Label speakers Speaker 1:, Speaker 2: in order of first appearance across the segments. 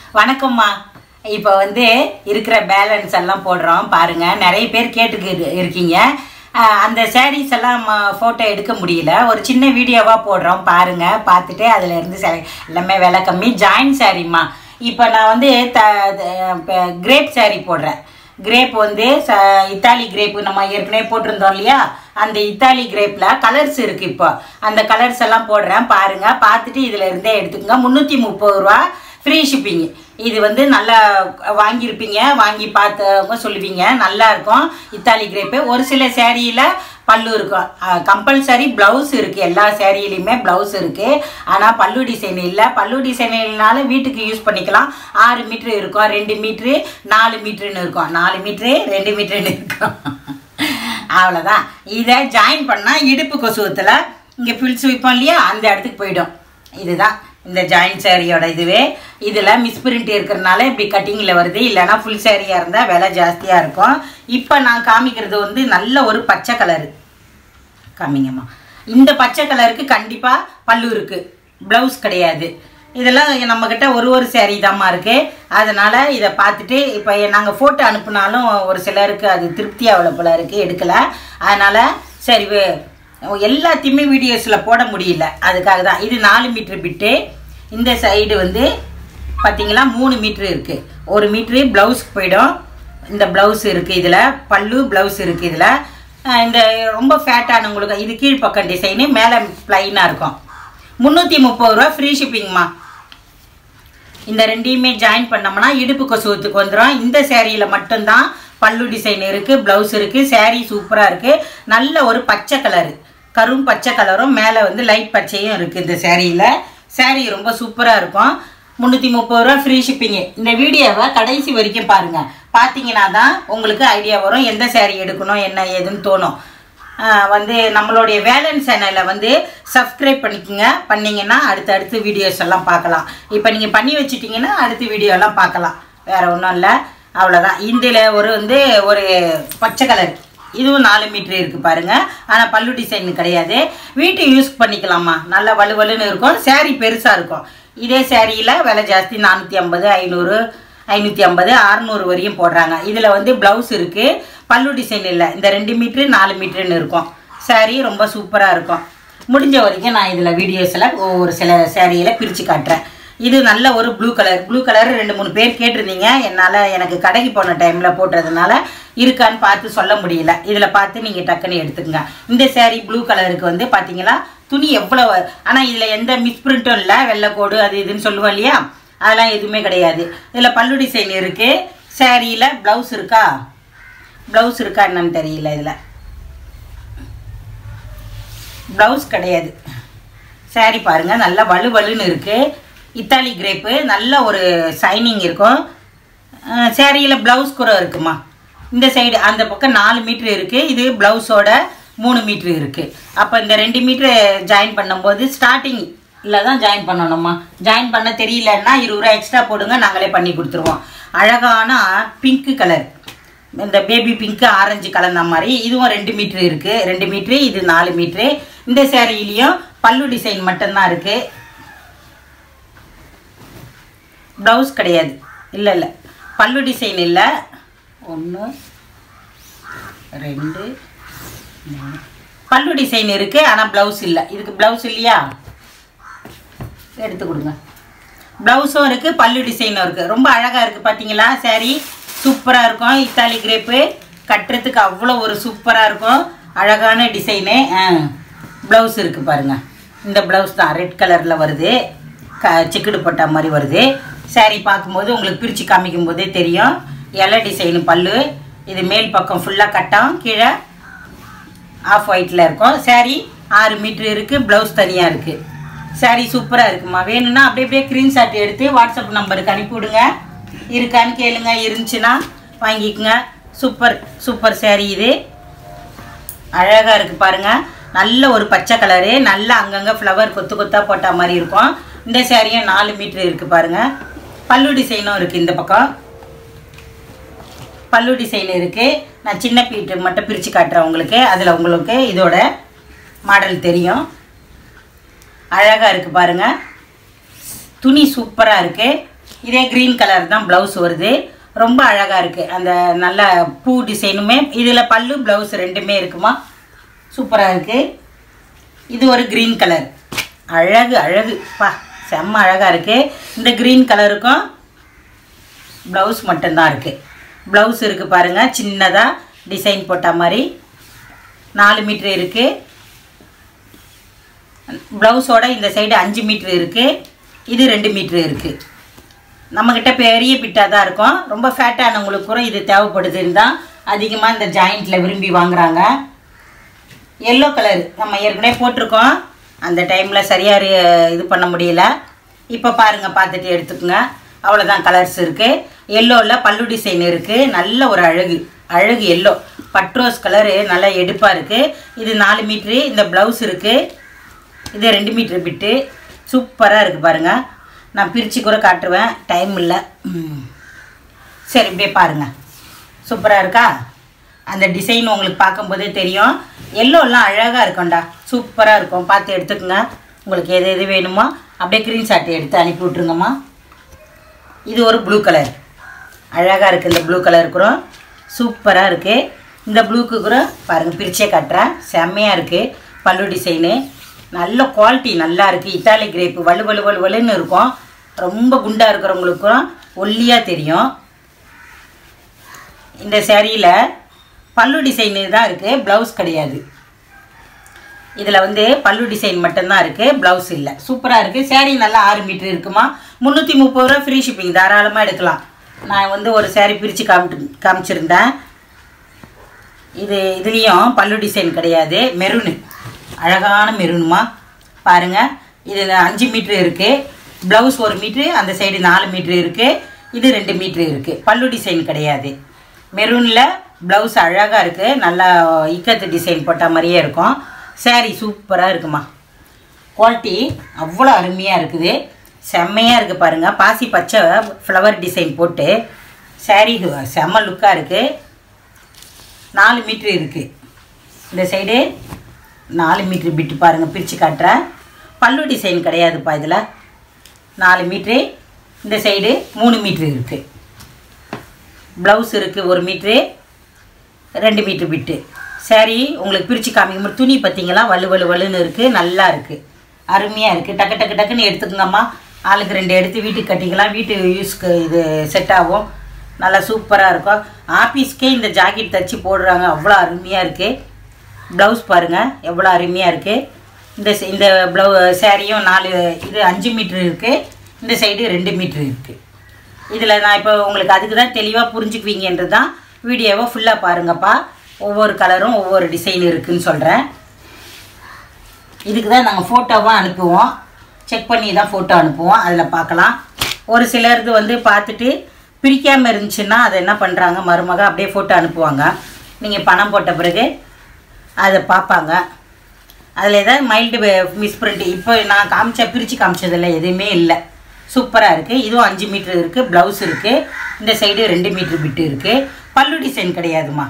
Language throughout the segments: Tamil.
Speaker 1: வணக்கம்மா இப்போ வந்து இருக்கிற பேலன்ஸ் எல்லாம் போடுறோம் பாருங்க நிறைய பேர் கேட்டுக்கு இருக்கீங்க அஹ் அந்த sarees எல்லாம் ஃபோட்டோ எடுக்க முடியல ஒரு சின்ன வீடியோவாக போடுறோம் பாருங்க பார்த்துட்டு அதில் இருந்து சே எல்லாமே விலை கம்மி ஜாயின் சாரீம்மா இப்போ நான் வந்து த கிரேப் saree போடுறேன் கிரேப் வந்து ச இத்தாலி கிரேப்பு நம்ம ஏற்கனவே போட்டிருந்தோம் இல்லையா அந்த இத்தாலி கிரேப்பில் கலர்ஸ் இருக்குது இப்போ அந்த கலர்ஸ் எல்லாம் போடுறேன் பாருங்கள் பார்த்துட்டு இதில் இருந்தே எடுத்துக்கோங்க முந்நூற்றி முப்பது ரூபா ஃப்ரீ ஷிப்பிங் இது வந்து நல்லா வாங்கியிருப்பீங்க வாங்கி பார்த்தவங்க சொல்லுவீங்க நல்லா இருக்கும் இத்தாலி கிரேப்பு ஒரு சில சேரீயில் பல்லு இருக்கும் கம்பல்சரி ப்ளவுஸ் இருக்குது எல்லா சேரீலையுமே ப்ளவுஸ் இருக்குது ஆனால் பல்லு டிசைன் இல்லை பல்லு டிசைன் இல்லைனால வீட்டுக்கு யூஸ் பண்ணிக்கலாம் ஆறு மீட்ரு இருக்கும் ரெண்டு மீட்ரு நாலு மீட்ருன்னு இருக்கும் நாலு மீட்ரு ரெண்டு மீட்ருன்னு இருக்கும் அவ்வளோதான் இதை ஜாயின் பண்ணால் இடுப்பு கொசுவத்தில் இங்கே ஃபில்ஸ் வைப்போம் இல்லையா அந்த இடத்துக்கு போயிடும் இதுதான் இந்த ஜாயின் சேரீயோட இதுவே இதில் மிஸ் பிரிண்ட் இருக்கிறனால இப்படி கட்டிங்கில் வருது இல்லைன்னா ஃபுல் சேரீயாக இருந்தால் விலை ஜாஸ்தியாக இருக்கும் இப்போ நான் காமிக்கிறது வந்து நல்ல ஒரு பச்சை கலரு காமிங்கம்மா இந்த பச்சை கலருக்கு கண்டிப்பாக பல்லு இருக்குது ப்ளவுஸ் கிடையாது இதெல்லாம் நம்மக்கிட்ட ஒரு ஒரு சேரீ தாம்மா இருக்குது அதனால் இதை பார்த்துட்டு இப்போ நாங்கள் ஃபோட்டோ அனுப்புனாலும் ஒரு சிலருக்கு அது திருப்தி அவ்வளோ போல இருக்குது எடுக்கலை அதனால் சரி வே- எல்லாத்தையுமே வீடியோஸில் போட முடியல அதுக்காக தான் இது நாலு மீட்ரு பிட்டு இந்த சைடு வந்து பார்த்தீங்களா மூணு மீட்ரு இருக்குது ஒரு மீட்ரு ப்ளவுஸ்க்கு போயிடும் இந்த ப்ளவுஸ் இருக்குது இதில் பல்லு ப்ளவுஸ் இருக்குது இதில் இந்த ரொம்ப ஃபேட்டானவங்களுக்கு இது கீழ்ப்பக்கம் டிசைனு மேலே ப்ளைனாக இருக்கும் முந்நூற்றி முப்பது ரூபா ஃப்ரீ ஷிப்பிங்மா இந்த ரெண்டையுமே ஜாயின் பண்ணோம்னா இடுப்பு கொசுவத்துக்கு வந்துடும் இந்த சேரீயில் மட்டும்தான் பல்லு டிசைன் இருக்குது ப்ளவுஸ் இருக்குது saree சூப்பராக இருக்குது நல்ல ஒரு பச்சை கலரு கரும் பச்சை கலரும் மேலே வந்து லைட் பச்சையும் இருக்குது இந்த சேரீயில் saree ரொம்ப சூப்பராக இருக்கும் முந்நூற்றி முப்பது ரூபா ஃப்ரீ ஷிப்பிங்கு இந்த வீடியோவை கடைசி வரைக்கும் பாருங்கள் பார்த்தீங்கன்னா தான் உங்களுக்கு ஐடியா வரும் எந்த saree எடுக்கணும் என்ன ஏதுன்னு தோணும் ஆஹ் வந்து நம்மளுடைய வேலன் சேனலை வந்து சப்ஸ்கிரைப் பண்ணிக்கோங்க பண்ணிங்கன்னா அடுத்து அடுத்து வீடியோஸ் எல்லாம் பார்க்கலாம் இப்போ நீங்கள் பண்ணி வச்சிட்டிங்கன்னா அடுத்த வீடியோ எல்லாம் பார்க்கலாம் வேறு ஒன்றும் இல்லை அவ்வளோதான் இதில் ஒரு வந்து ஒரு பச்சை கலர் இதுவும் நாலு மீட்ரு இருக்குது பாருங்கள் ஆனால் பல்லு டிசைன் கிடையாது வீட்டு யூஸ் பண்ணிக்கலாமா நல்லா வலுவலுன்னு இருக்கும் saree பெருசாக இருக்கும் இதே சேரீயில் விலை ஜாஸ்தி நானூற்றி ஐம்பது ஐநூறு ஐநூற்றி ஐம்பது அறநூறு வரையும் போடுறாங்க இதில் வந்து ப்ளவுஸ் இருக்குது பல்லு டிசைன் இல்லை இந்த ரெண்டு மீட்ரு நாலு மீட்ருன்னு இருக்கும் saree ரொம்ப சூப்பராக இருக்கும் முடிஞ்ச வரைக்கும் நான் இதில் வீடியோஸில் ஒவ்வொரு சில சேரீயில் பிரித்து காட்டுறேன் இது நல்ல ஒரு ப்ளூ கலர் ப்ளூ கலர் ரெண்டு மூணு பேர் கேட்டிருந்தீங்க என்னால் எனக்கு கடைக்கு போன டைமில் போட்டதுனால இருக்கான்னு பார்த்து சொல்ல முடியல இதில் பார்த்து நீங்கள் டக்குன்னு எடுத்துக்கங்க இந்த saree ப்ளூ கலருக்கு வந்து பார்த்தீங்களா துணி எவ்வளோ ஆனால் இதில் எந்த மிஸ்பிரிண்ட்டும் இல்லை வெள்ளைக்கோடு அது இதுன்னு சொல்லுவோம் இல்லையா அதெல்லாம் எதுவுமே கிடையாது இதில் பல்லு டிசைன் இருக்குது சேரீயில் ப்ளவுஸ் இருக்கா ப்ளவுஸ் இருக்கா என்னன்னு தெரியல இதில் ப்ளவுஸ் கிடையாது saree பாருங்க நல்லா வலு வலுன்னு இருக்குது இத்தாலி கிரேப்பு நல்ல ஒரு ஷைனிங் இருக்கும் சேரீயில் ப்ளவுஸ் கூட இருக்குமா இந்த சைடு அந்த பக்கம் நாலு மீட்ரு இருக்குது இது ப்ளவுஸோட மூணு மீட்ரு இருக்குது அப்போ இந்த ரெண்டு மீட்ரு ஜாயின் பண்ணும்போது ஸ்டார்டிங் இல்லை தான் ஜாயின் பண்ணணுமா ஜாயின் பண்ண தெரியலன்னா இருபது ரூபா எக்ஸ்ட்ரா போடுங்க நாங்களே பண்ணி கொடுத்துருவோம் அழகான பிங்க்கு கலர் இந்த பேபி பிங்க்கு ஆரஞ்சு கலந்த மாதிரி இதுவும் ரெண்டு மீட்ரு இருக்குது ரெண்டு மீட்ரு இது நாலு மீட்ரு இந்த சேரீலையும் பல்லு டிசைன் மட்டும்தான் இருக்குது ப்ளவுஸ் கிடையாது இல்லை இல்லை பல்லு டிசைன் இல்லை ஒன்று ரெண்டு மூணு பல்லு டிசைன் இருக்குது ஆனால் ப்ளவுஸ் இல்லை இதுக்கு ப்ளவுஸ் இல்லையா எடுத்து கொடுங்க ப்ளவுஸும் இருக்குது பல்லு டிசைனும் இருக்குது ரொம்ப அழகாக இருக்குது பார்த்தீங்களா saree சூப்பராக இருக்கும் இத்தாலி கிரேப்பு கட்டுறதுக்கு அவ்வளோ ஒரு சூப்பராக இருக்கும் அழகான டிசைனு ப்ளவுஸ் இருக்குது பாருங்கள் இந்த ப்ளவுஸ் தான் ரெட் கலரில் வருது க சிக்குடு போட்ட மாதிரி வருது saree பார்க்கும்போது உங்களுக்கு பிரித்து காமிக்கும் போதே தெரியும் இலை டிசைனு பல்லு இது மேல் பக்கம் ஃபுல்லாக கட்டம் கீழே ஆஃப் ஒயிட்டில் இருக்கும் saree ஆறு மீட்ரு இருக்குது ப்ளவுஸ் தனியாக இருக்குது saree சூப்பராக இருக்குமா வேணும்னா அப்படியே அப்படியே ஸ்க்ரீன்ஷாட் எடுத்து வாட்ஸ்அப் நம்பருக்கு அனுப்பி விடுங்க இருக்கான்னு கேளுங்க இருந்துச்சுன்னா வாங்கிக்கோங்க சூப்பர் சூப்பர் saree இது அழகாக இருக்குது பாருங்கள் நல்ல ஒரு பச்சை கலரு நல்ல அங்கங்கே ஃப்ளவர் கொத்து கொத்தாக போட்ட மாதிரி இருக்கும் இந்த சேரீயும் நாலு மீட்ரு இருக்குது பாருங்கள் பல்லு டிசைனும் இருக்குது இந்த பக்கம் பல்லு டிசைன் இருக்குது நான் சின்ன பீட்டு மட்டும் பிரித்து காட்டுறேன் உங்களுக்கு அதில் உங்களுக்கு இதோட மாடல் தெரியும் அழகாக இருக்குது பாருங்கள் துணி சூப்பராக இருக்குது இதே க்ரீன் கலர் தான் ப்ளவுஸ் வருது ரொம்ப அழகாக இருக்குது அந்த நல்ல பூ டிசைனுமே இதில் பல்லு ப்ளவுஸ் ரெண்டுமே இருக்குமா சூப்பராக இருக்குது இது ஒரு க்ரீன் கலர் அழகு அழகு பா செம்ம அழகாக இருக்குது இந்த க்ரீன் கலருக்கும் ப்ளவுஸ் மட்டும்தான் இருக்குது ப்ளவுஸ் இருக்குது பாருங்கள் சின்னதாக டிசைன் போட்ட மாதிரி நாலு மீட்ரு இருக்குது ப்ளவுஸோட இந்த சைடு அஞ்சு மீட்ரு இருக்குது இது ரெண்டு மீட்ரு இருக்குது நம்மக்கிட்ட பெரிய பிட்டாக தான் இருக்கும் ரொம்ப ஃபேட்டானவங்களுக்கு கூட இது தேவைப்படுதுன்னு தான் அதிகமாக இந்த ஜாயிண்ட்டில் விரும்பி வாங்குறாங்க எல்லோ கலர் நம்ம ஏற்கனவே போட்டிருக்கோம் அந்த டைமில் சரியாக இது பண்ண முடியல இப்போ பாருங்கள் பார்த்துட்டு எடுத்துக்கோங்க அவ்வளோதான் கலர்ஸ் இருக்குது எல்லோவில் பல்லு டிசைன் இருக்குது நல்ல ஒரு அழகு அழகு எல்லோ பட்ரோஸ் கலரு நல்லா எடுப்பாக இருக்குது இது நாலு மீட்ரு இந்த ப்ளவுஸ் இருக்குது இது ரெண்டு மீட்ரு பிட்டு சூப்பராக இருக்குது பாருங்கள் நான் பிரித்து கூட காட்டுவேன் டைம் இல்லை ம். சரி இப்படியே பாருங்கள் சூப்பராக இருக்கா அந்த டிசைன் உங்களுக்கு பார்க்கும்போதே தெரியும் எல்லோலாம் அழகாக இருக்கும்டா சூப்பராக இருக்கும் பார்த்து எடுத்துக்கோங்க உங்களுக்கு எது எது வேணுமோ அப்படியே ஸ்க்ரீன்ஷாட் எடுத்து அனுப்பி விட்ருங்கம்மா இது ஒரு ப்ளூ கலர் அழகாக இருக்குது இந்த ப்ளூ கலர் கூட சூப்பராக இருக்குது இந்த ப்ளூக்கு கூட பாருங்கள் பிரிச்சே காட்டுறேன் செம்மையாக இருக்குது பல்லு டிசைனு நல்ல குவாலிட்டி நல்லா இருக்குது இத்தாலி கிரேப்பு வலு வலு வலு வலுன்னு இருக்கும் ரொம்ப குண்டாக இருக்கிறவங்களுக்கும் ஒல்லியாக தெரியும் இந்த சேரீயில் பல்லு டிசைனு தான் இருக்குது ப்ளவுஸ் கிடையாது இதில் வந்து பல்லு டிசைன் மட்டும்தான் இருக்குது ப்ளவுஸ் இல்லை சூப்பராக இருக்குது saree நல்லா ஆறு மீட்ரு இருக்குமா முந்நூற்றி முப்பது ரூபா ஃப்ரீ ஷிப்பிங் தாராளமாக எடுக்கலாம் நான் வந்து ஒரு saree பிரித்து காமிட்டு காமிச்சிருந்தேன் இது இதுலேயும் பல்லு டிசைன் கிடையாது மெரூனு அழகான மெரூனுமா பாருங்கள் இது அஞ்சு மீட்ரு இருக்குது ப்ளவுஸ் ஒரு மீட்ரு அந்த சைடு நாலு மீட்ரு இருக்குது இது ரெண்டு மீட்ரு இருக்குது பல்லு டிசைன் கிடையாது மெரூனில் ப்ளவுஸ் அழகாக இருக்குது நல்லா இக்கத்து டிசைன் போட்ட மாதிரியே இருக்கும் saree சூப்பராக இருக்குமா குவாலிட்டி அவ்வளோ அருமையாக இருக்குது செம்மையாக இருக்குது பாருங்கள் பாசி பச்சை ஃப்ளவர் டிசைன் போட்டு saree செம்ம லுக்காக இருக்குது நாலு மீட்ரு இருக்குது இந்த சைடு நாலு மீட்ரு பிட்டு பாருங்கள் பிரித்து காட்டுறேன் பல்லு டிசைன் கிடையாதுப்பா இதில் நாலு மீட்ரு இந்த சைடு மூணு மீட்ரு இருக்குது ப்ளவுஸ் இருக்குது ஒரு மீட்ரு ரெண்டு மீட்ரு பிட்டு சரி உங்களுக்கு பிரித்து காமிக்கும் போது துணி பார்த்தீங்களா வலு வலு வலுன்னு இருக்குது நல்லா இருக்குது அருமையாக இருக்குது டக்கு டக்கு டக்குன்னு எடுத்துக்கோங்கம்மா ஆளுக்கு ரெண்டு எடுத்து வீட்டுக்கு கட்டிக்கலாம் வீட்டு யூஸ்க்கு இது செட் ஆகும் நல்லா சூப்பராக இருக்கும் ஆஃபீஸ்க்கே இந்த ஜாக்கெட் தச்சு போடுறாங்க அவ்வளோ அருமையாக இருக்குது ப்ளவுஸ் பாருங்கள் எவ்வளோ அருமையாக இருக்குது இந்த ச- இந்த ப்ளவு சேரீயும் நாலு இது அஞ்சு மீட்ரு இருக்குது இந்த சைடு ரெண்டு மீட்ரு இருக்குது இதில் நான் இப்போ உங்களுக்கு அதுக்கு தான் தெளிவாக புரிஞ்சுக்குவீங்கன்றது தான் வீடியோவை ஃபுல்லாக பாருங்கப்பா ஒவ்வொரு கலரும் ஒவ்வொரு டிசைன் இருக்குன்னு சொல்கிறேன் இதுக்கு தான் நாங்கள் ஃபோட்டோவாக அனுப்புவோம் செக் பண்ணி தான் ஃபோட்டோ அனுப்புவோம் அதில் பார்க்கலாம் ஒரு சிலருது வந்து பார்த்துட்டு பிரிக்காமல் இருந்துச்சுன்னா அதை என்ன பண்ணுறாங்க மருமக அப்படியே ஃபோட்டோ அனுப்புவாங்க நீங்கள் பணம் போட்ட பிறகு அதை பார்ப்பாங்க அதில் ஏதாவது மைல்டு மிஸ் பிரிண்ட் இப்போ நான் காமிச்ச பிரித்து காமிச்சதில் எதுவுமே இல்லை சூப்பராக இருக்குது இதுவும் அஞ்சு மீட்ரு இருக்குது ப்ளவுஸ் இருக்குது இந்த சைடு ரெண்டு மீட்ரு பிட்டு இருக்குது பல்லு டிசைன் கிடையாதுமா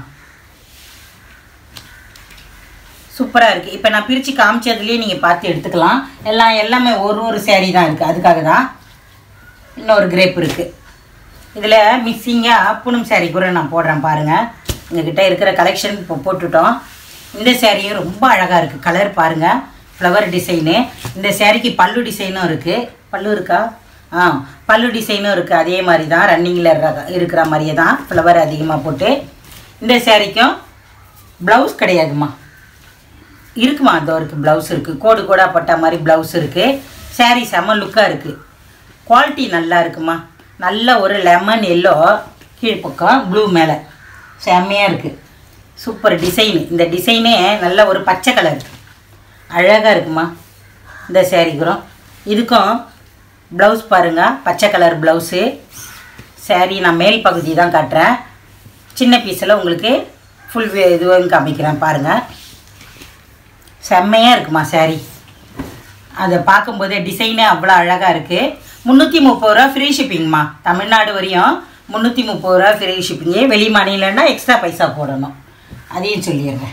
Speaker 1: சூப்பராக இருக்குது இப்போ நான் பிரித்து காமிச்சதுலேயே நீங்கள் பார்த்து எடுத்துக்கலாம் எல்லாம் எல்லாமே ஒரு ஒரு சேரீ தான் இருக்குது அதுக்காக தான் இன்னொரு கிரேப் இருக்குது இதில் மிக்சிங்காக பூனம் saree கூட நான் போடுறேன் பாருங்கள் எங்ககிட்ட இருக்கிற கலெக்ஷன் இப்போ போட்டுட்டோம் இந்த சேரீயும் ரொம்ப அழகாக இருக்குது கலர் பாருங்கள் ஃப்ளவர் டிசைனு இந்த சேரீக்கு பல்லு டிசைனும் இருக்குது பல்லு இருக்கா ஆ பல்லு டிசைனும் இருக்குது அதே மாதிரி தான் ரன்னிங்கில் இருக்கிற மாதிரியே தான் ஃப்ளவர் அதிகமாக போட்டு இந்த சேரீக்கும் ப்ளவுஸ் கிடையாதுமா இருக்குமா அந்த இருக்குது ப்ளவுஸ் இருக்குது கோடு கோடா பட்ட மாதிரி ப்ளவுஸ் இருக்குது saree செம்ம லுக்காக இருக்குது குவாலிட்டி நல்லா இருக்குமா நல்ல ஒரு லெமன் எல்லோ கீழ்ப்பக்கம் ப்ளூ மேலே செம்மையாக இருக்குது சூப்பர் டிசைனு இந்த டிசைனே நல்ல ஒரு பச்சை கலர் அழகாக இருக்குமா இந்த சேரீக்குறோம் இதுக்கும் ப்ளவுஸ் பாருங்கள் பச்சை கலர் ப்ளவுஸு saree நான் மேல் பகுதி தான் காட்டுறேன் சின்ன பீஸில் உங்களுக்கு ஃபுல் இதுவும் காமிக்கிறேன் பாருங்கள் செம்மையாக இருக்குமா saree அதை பார்க்கும்போதே டிசைனே அவ்வளோ அழகாக இருக்குது முந்நூற்றி முப்பது ரூபா ஃப்ரீ ஷிப்பிங்மா தமிழ்நாடு வரையும் முந்நூற்றி முப்பது ரூபா ஃப்ரீ ஷிப்பிங்கே வெளி மாநிலம்னா எக்ஸ்ட்ரா பைசா போடணும் அதையும் சொல்லிடுறேன்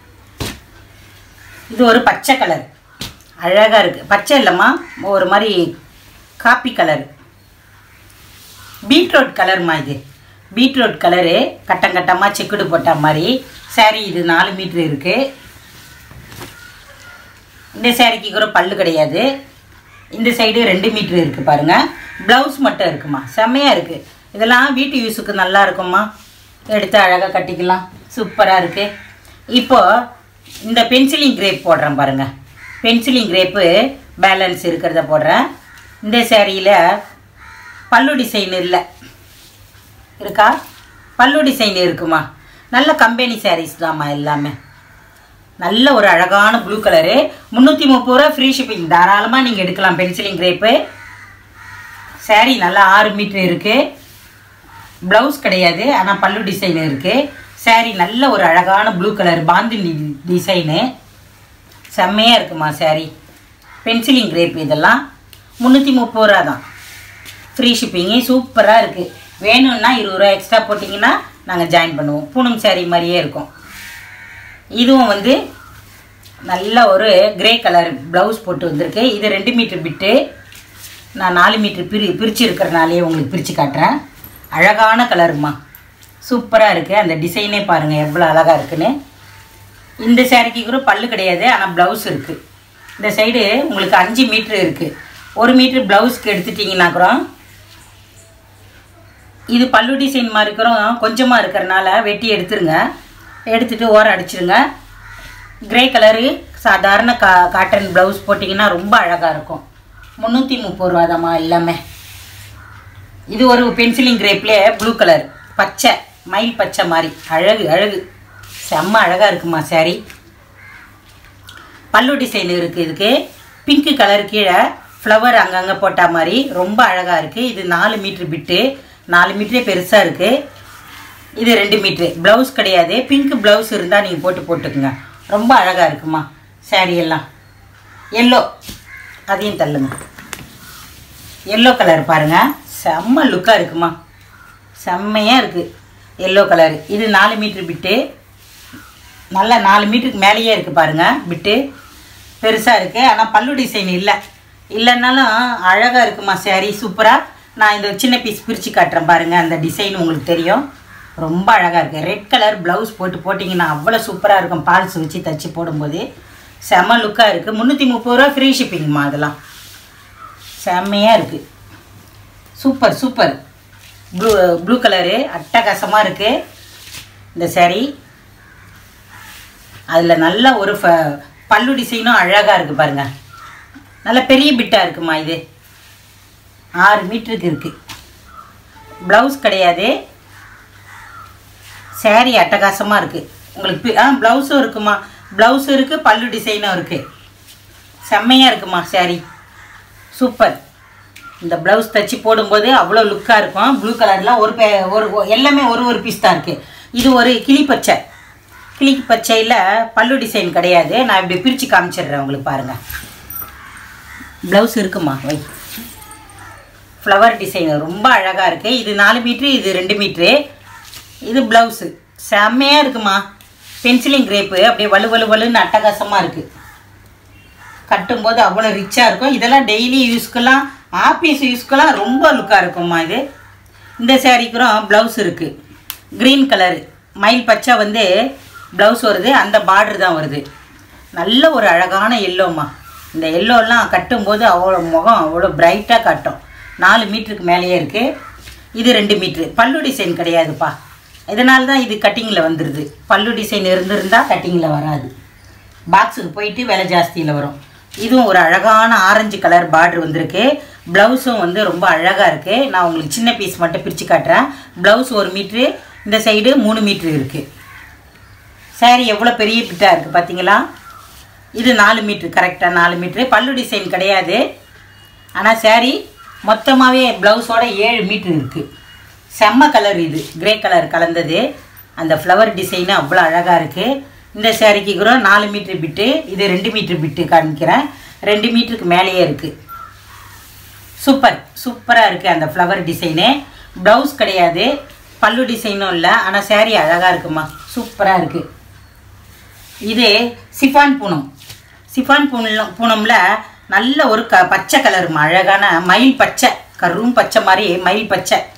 Speaker 1: இது ஒரு பச்சை கலர் அழகாக இருக்குது பச்சை இல்லைம்மா ஒரு மாதிரி காப்பி கலர் பீட்ரூட் கலர்மா இது பீட்ரூட் கலரு கட்டம் கட்டமாக செக்குடு போட்ட மாதிரி saree இது நாலு மீட்ரு இருக்குது இந்த சேரீக்கு கூட பல்லு கிடையாது இந்த சைடு ரெண்டு மீட்ரு இருக்குது பாருங்கள் ப்ளவுஸ் மட்டும் இருக்குமா செம்மையாக இருக்குது இதெல்லாம் வீட்டு யூஸுக்கு நல்லா இருக்கும்மா எடுத்து அழகாக கட்டிக்கலாம் சூப்பராக இருக்குது இப்போது இந்த பென்சிலிங் கிரேப் போடுறேன் பாருங்கள் பென்சிலிங் கிரேப்பு பேலன்ஸ் இருக்கிறத போடுறேன் இந்த சேரீயில் பல்லு டிசைன் இல்லை இருக்கா பல்லு டிசைன் இருக்குமா நல்ல கம்பெனி சாரீஸ் தாம்மா எல்லாமே நல்ல ஒரு அழகான ப்ளூ கலரு முந்நூற்றி முப்பது ரூபா ஃப்ரீ ஷிப்பிங் தாராளமாக நீங்கள் எடுக்கலாம் பென்சிலிங் கிரேப்பு saree நல்லா ஆறு மீட்ரு இருக்குது ப்ளவுஸ் கிடையாது ஆனால் பல்லு டிசைன் இருக்குது saree நல்ல ஒரு அழகான ப்ளூ கலர் பாந்தினி டிசைனு செம்மையாக இருக்குமா saree பென்சிலிங் கிரேப் இதெல்லாம் முந்நூற்றி முப்பது ரூபா தான் ஃப்ரீ ஷிப்பிங்கு சூப்பராக இருக்குது வேணும்னா இருபது ரூபா எக்ஸ்ட்ரா போட்டிங்கன்னா நாங்கள் ஜாயின் பண்ணுவோம் பூனம் saree மாதிரியே இருக்கும் இதுவும் வந்து நல்ல ஒரு கிரே கலர் ப்ளவுஸ் போட்டு வந்திருக்கு இது ரெண்டு மீட்டர் பிட்டு நான் நாலு மீட்டர் பிரி பிரித்து இருக்கிறனாலே உங்களுக்கு பிரித்து காட்டுறேன் அழகான கலருமா சூப்பராக இருக்குது அந்த டிசைனே பாருங்கள் எவ்வளோ அழகாக இருக்குன்னு இந்த சேரீக்கு கூட பல்லு கிடையாது ஆனால் ப்ளவுஸ் இருக்குது இந்த சைடு உங்களுக்கு அஞ்சு மீட்ரு இருக்குது ஒரு மீட்ரு ப்ளவுஸ்க்கு எடுத்துட்டிங்கன்னா கூட இது பல்லு டிசைன் மாதிரி கூட கொஞ்சமாக இருக்கிறனால வெட்டி எடுத்துருங்க எடுத்துட்டு ஓரம் அடிச்சிருங்க கிரே கலரு சாதாரண கா காட்டன் ப்ளவுஸ் போட்டிங்கன்னா ரொம்ப அழகாக இருக்கும் முந்நூற்றி முப்பது ரூபா தாம்மா எல்லாமே இது ஒரு பென்சிலிங் கிரேப்லேயே ப்ளூ கலர் பச்சை மயில் பச்சை மாதிரி அழகு அழகு செம்ம அழகாக இருக்குமா saree பல்லு டிசைன் இருக்குது இதுக்கு பிங்க்கு கலர் கீழே ஃப்ளவர் அங்கங்கே போட்ட மாதிரி ரொம்ப அழகாக இருக்குது இது நாலு மீட்ரு பிட்டு நாலு மீட்டரே பெருசாக இருக்குது இது ரெண்டு மீட்ரு ப்ளவுஸ் கிடையாது பிங்க் ப்ளவுஸ் இருந்தால் நீங்கள் போட்டு போட்டுக்குங்க ரொம்ப அழகாக இருக்குமா saree எல்லாம் எல்லோ அதையும் தள்ளுங்க எல்லோ கலர் பாருங்கள் செம்ம லுக்காக இருக்குமா செம்மையாக இருக்குது எல்லோ கலர் இது நாலு மீட்ரு பிட்டு நல்ல நாலு மீட்டருக்கு மேலேயே இருக்குது பாருங்கள் பிட்டு பெருசாக இருக்குது ஆனால் பல்லு டிசைன் இல்லை இல்லைன்னாலும் அழகாக இருக்குமா saree சூப்பராக நான் இந்த சின்ன பீஸ் பிரித்து காட்டுறேன் பாருங்கள் அந்த டிசைன் உங்களுக்கு தெரியும் ரொம்ப அழகாக இருக்குது ரெட் கலர் ப்ளவுஸ் போட்டு போட்டிங்கன்னா அவ்வளோ சூப்பராக இருக்கும் பால்ஸ் வச்சு தச்சு போடும்போது செம லுக்காக இருக்குது முந்நூற்றி முப்பது ரூபா ஃப்ரீ ஷிப்பிங்மா அதெல்லாம் செம்மையாக இருக்குது super super blue blue colour அட்டகாசமாக இருக்குது இந்த saree அதில் நல்ல ஒரு ஃப பல்லு டிசைனும் அழகாக இருக்குது பாருங்கள் நல்ல பெரிய பிட்டாக இருக்குமா இது ஆறு மீட்டருக்கு இருக்குது ப்ளவுஸ் கிடையாது saree அட்டகாசமாக இருக்குது உங்களுக்கு பி- ஆ ப்ளவுஸும் இருக்குமா ப்ளவுஸும் இருக்குது பல்லு டிசைனும் இருக்குது செம்மையாக இருக்குமா saree சூப்பர் இந்த ப்ளவுஸ் தச்சு போடும்போது அவ்வளோ லுக்காக இருக்கும் ப்ளூ கலர்லாம் ஒரு பே ஒரு ஒ- எல்லாமே ஒரு ஒரு பீஸ் தான் இருக்குது இது ஒரு கிளி பச்சை கிளி பச்சையில் பல்லு டிசைன் கிடையாது நான் இப்படி பிரித்து காமிச்சிடுறேன் உங்களுக்கு பாருங்கள் ப்ளவுஸ் இருக்குமா வை ஃப்ளவர் டிசைன் ரொம்ப அழகாக இருக்குது இது நாலு மீட்ரு இது ரெண்டு மீட்ரு இது ப்ளவுஸு செம்மையாக இருக்குமா பென்சிலிங் கிரேப்பு அப்படியே வலு வலு வலுன்னு அட்டகாசமாக இருக்குது கட்டும்போது அவ்வளோ ரிச்சாக இருக்கும் இதெல்லாம் டெய்லி யூஸ்க்கெல்லாம் ஆஃபீஸ் யூஸ்க்கெல்லாம் ரொம்ப லுக்காக இருக்கும்மா இது இந்த சேரீக்குறம் ப்ளவுஸ் இருக்குது க்ரீன் கலரு மயில் பச்சை வந்து ப்ளவுஸ் வருது அந்த பார்டர் தான் வருது நல்ல ஒரு அழகான எல்லோம்மா இந்த எல்லோலாம் கட்டும்போது அவ்வளோ முகம் அவ்வளோ பிரைட்டாக காட்டும் நாலு மீட்டருக்கு மேலேயே இருக்குது இது ரெண்டு மீட்ரு பல்லு டிசைன் கிடையாதுப்பா இதனால தான் இது கட்டிங்கில் வந்துடுது பல்லு டிசைன் இருந்திருந்தா கட்டிங்கில் வராது பாக்ஸுக்கு போயிட்டு விலை ஜாஸ்தியில் வரும் இதுவும் ஒரு அழகான ஆரஞ்சு கலர் பார்டர் வந்திருக்கு ப்ளவுஸும் வந்து ரொம்ப அழகாக இருக்குது நான் உங்களுக்கு சின்ன பீஸ் மட்டும் பிரித்து காட்டுறேன் ப்ளவுஸ் ஒரு மீட்ரு இந்த சைடு மூணு மீட்ரு இருக்குது saree எவ்வளோ பெரிய பிட்டாக இருக்குது பார்த்தீங்களா இது நாலு மீட்ரு கரெக்டாக நாலு மீட்ரு பல்லு டிசைன் கிடையாது ஆனால் saree மொத்தமாகவே ப்ளவுஸோட ஏழு மீட்ரு இருக்குது செம்ம கலர் இது கிரே கலர் கலந்தது அந்த ஃப்ளவர் டிசைனு அவ்வளோ அழகாக இருக்குது இந்த சேரீக்கு கூட நாலு மீட்ரு பிட்டு இது ரெண்டு மீட்ரு பிட்டு காமிக்கிறேன் ரெண்டு மீட்டருக்கு மேலேயே இருக்குது சூப்பர் சூப்பராக இருக்குது அந்த ஃப்ளவர் டிசைனு ப்ளவுஸ் கிடையாது பல்லு டிசைனும் இல்லை ஆனால் saree அழகாக இருக்குமா சூப்பராக இருக்குது இது சிஃபான் பூனம் சிஃபான் பூனம் பூனமில் நல்ல ஒரு க பச்சை கலருமா அழகான மயில் பச்சை கரும் பச்சை மாதிரி மயில் பச்சை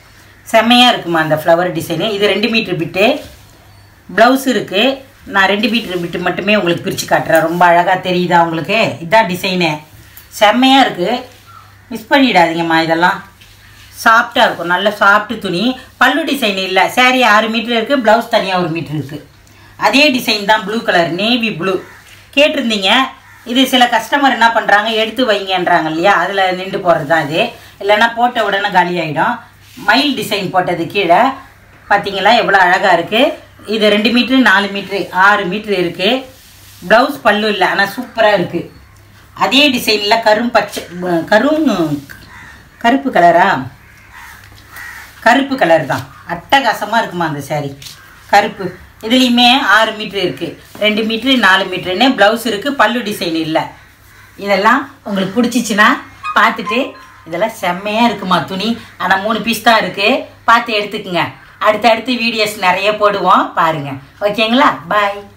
Speaker 1: செம்மையாக இருக்குமா அந்த ஃப்ளவர் டிசைனு இது ரெண்டு மீட்டர் பிட்டு ப்ளவுஸ் இருக்குது நான் ரெண்டு மீட்டர் பிட்டு மட்டுமே உங்களுக்கு பிரித்து காட்டுறேன் ரொம்ப அழகாக தெரியுதா உங்களுக்கு இதுதான் டிசைனு செம்மையாக இருக்குது மிஸ் பண்ணிடாதீங்கம்மா இதெல்லாம் சாஃப்டாக இருக்கும் நல்ல சாஃப்ட் துணி பல்லு டிசைன் இல்லை saree ஆறு மீட்டர் இருக்குது ப்ளவுஸ் தனியாக ஒரு மீட்டர் இருக்குது அதே டிசைன் தான் ப்ளூ கலர் நேவி ப்ளூ கேட்டிருந்தீங்க இது சில கஸ்டமர் என்ன பண்ணுறாங்க எடுத்து வைங்கன்றாங்க இல்லையா அதில் நின்று போகிறது தான் இது இல்லைன்னா போட்ட உடனே காலி ஆகிடும் மயில் டிசைன் போட்டது கீழே பார்த்தீங்களா எவ்வளோ அழகாக இருக்குது இது ரெண்டு மீட்ரு நாலு மீட்ரு ஆறு மீட்ரு இருக்குது ப்ளவுஸ் பல்லு இல்லை ஆனால் சூப்பராக இருக்குது அதே டிசைனில் கரும் பச்சை ப- கரும் கருப்பு கலரா கருப்பு கலர் தான் அட்டகாசமாக இருக்குமா அந்த saree கருப்பு இதுலேயுமே ஆறு மீட்ரு இருக்குது ரெண்டு மீட்ரு நாலு மீட்ருன்னு ப்ளவுஸ் இருக்குது பல்லு டிசைன் இல்லை இதெல்லாம் உங்களுக்கு பிடிச்சிச்சின்னா பார்த்துட்டு இதெல்லாம் செம்மையாக இருக்குமா துணி ஆனால் மூணு பீஸ் தான் இருக்குது பார்த்து எடுத்துக்குங்க அடுத்தடுத்து வீடியோஸ் நிறைய போடுவோம் பாருங்கள் ஓகேங்களா பாய்